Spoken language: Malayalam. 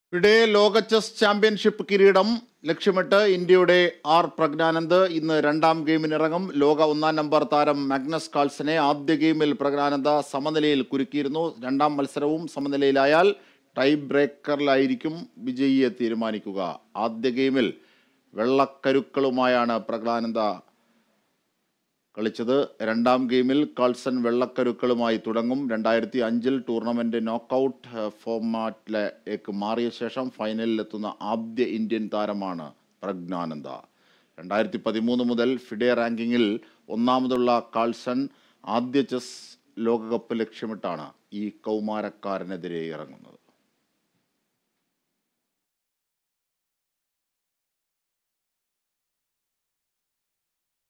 ഇവിടെ ലോക ചെസ് ചാമ്പ്യൻഷിപ്പ് കിരീടം ലക്ഷ്യമിട്ട് ഇന്ത്യയുടെ ആർ പ്രജ്ഞാനന്ദ് ഇന്ന് രണ്ടാം ഗെയിമിനിറങ്ങും ലോക ഒന്നാം നമ്പർ താരം മാഗ്നസ് കാൾസനെ ആദ്യ ഗെയിമിൽ പ്രജ്ഞാനന്ദ സമനിലയിൽ കുരുക്കിയിരുന്നു രണ്ടാം മത്സരവും സമനിലയിലായാൽ ടൈ ബ്രേക്കറിലായിരിക്കും വിജയിയെ തീരുമാനിക്കുക ആദ്യ ഗെയിമിൽ വെള്ളക്കരുക്കളുമായാണ് പ്രജ്ഞാനന്ദ കളിച്ചത് രണ്ടാം ഗെയിമിൽ കാൾസൺ വെള്ളക്കരുക്കളുമായി തുടങ്ങും രണ്ടായിരത്തി അഞ്ചിൽ ടൂർണമെന്റ് നോക്കൌട്ട് ഫോർമാറ്റിലേക്ക് മാറിയ ശേഷം ഫൈനലിലെത്തുന്ന ആദ്യ ഇന്ത്യൻ താരമാണ് പ്രജ്ഞാനന്ദ രണ്ടായിരത്തി പതിമൂന്ന് മുതൽ ഫിഡെ റാങ്കിങ്ങിൽ ഒന്നാമതുള്ള കാൾസൺ ആദ്യ ചെസ് ലോകകപ്പ് ലക്ഷ്യമിട്ടാണ് ഈ കൗമാരക്കാരനെതിരെ ഇറങ്ങുന്നത്